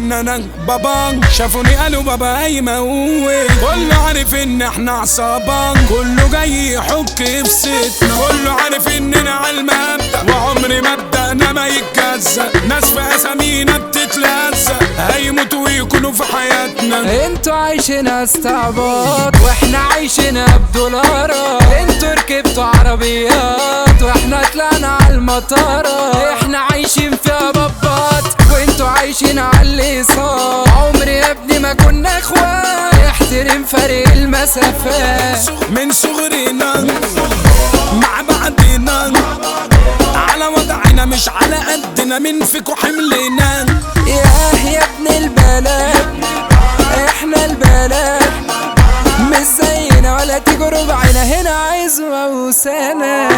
اننا بابا شافوني قالوا بابا هيموت كله عارف ان احنا عصابة كله جاي يحك في ستنا كله عارف اننا على المبدأ وعمر مبدأنا ما يتجزأ ناس في اسامينا بتتلزق هيموتوا ويكونوا في حياتنا انتوا عايشين استعباط واحنا عايشين بدولارات انتوا ركبتوا عربيات واحنا طلعنا على المطارات احنا عايشين في بابات وانتوا عايشين على الليصات عمري يا ابني ما كنا اخوات احترم فرق المسافات من صغرنا مع بعضنا على وضعنا مش على قدنا من فيكو حملنا ياه يا ابن البلد احنا البلد مش زينا ولا تيجوا ربعنا هنا عايز موسانا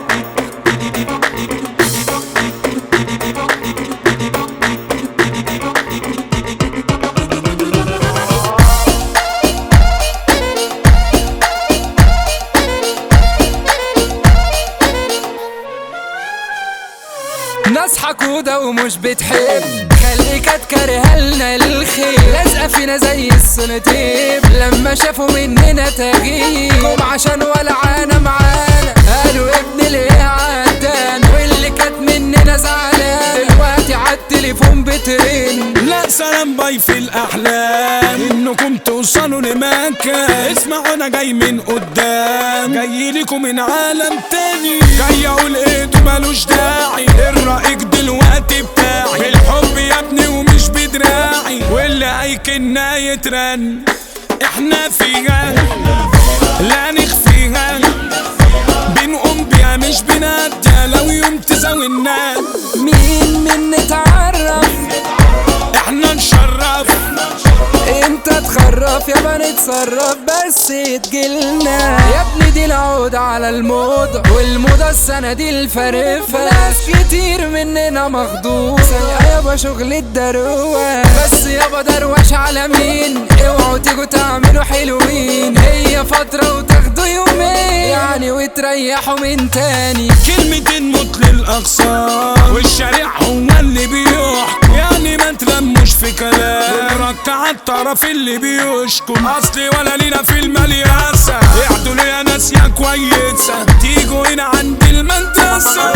ناس حقودة ومش بتحب خليك كارهة لنا الخير لازقة فينا زي السنتيب لما شافوا مننا تغيير قوم عشان ولعانة معانا قالوا ابن ليه عدان واللي كانت مننا زعلان دلوقتي عالتليفون بترن لا سلام باي في الاحلام انكم توصلوا لمكان اسمعوا انا جاي من قدام جاي لكم من عالم تاني جاي اقول ايه ملوش داعي ايه رايك دلوقتي بتاعي بالحب يا ابني ومش بدراعي واللي هيكنا يترن احنا فيها لا نخفيها بنقوم بيها مش بناديها لو يوم تزاولنا مين من نتعرف احنا نشرف انت تخرف يابا نتصرف بس تجيلنا يا ابني دي العود على الموضة والموضة السنة دي الفرفة ناس كتير مننا مخدوسة يابا شغل الدروة بس يابا دروش على مين اوعوا تيجوا تعملوا حلوين هي فترة وتاخدوا يومين يعني وتريحوا من تاني كلمتين موت للأقصى والشارع هو اللي بيحكم يعني ما تلموش في كلام ركع الطرف اللي بيشكم أصلي ولا لينا في الملياسة اعدوا لي يا ناس يا كويسة تيجوا هنا عندي المدرسة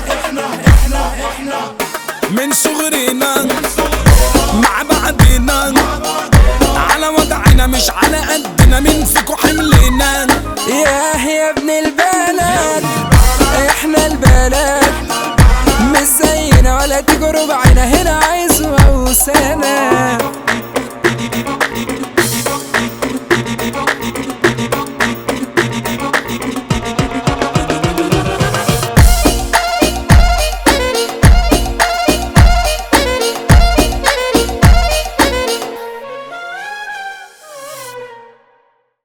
من صغرنا مع بعضنا على وضعنا مش على قدنا من فيكو حملنا ياه يا ابن البلد احنا البلد مش زينا ولا تيجوا ربعنا هنا عايز موسانا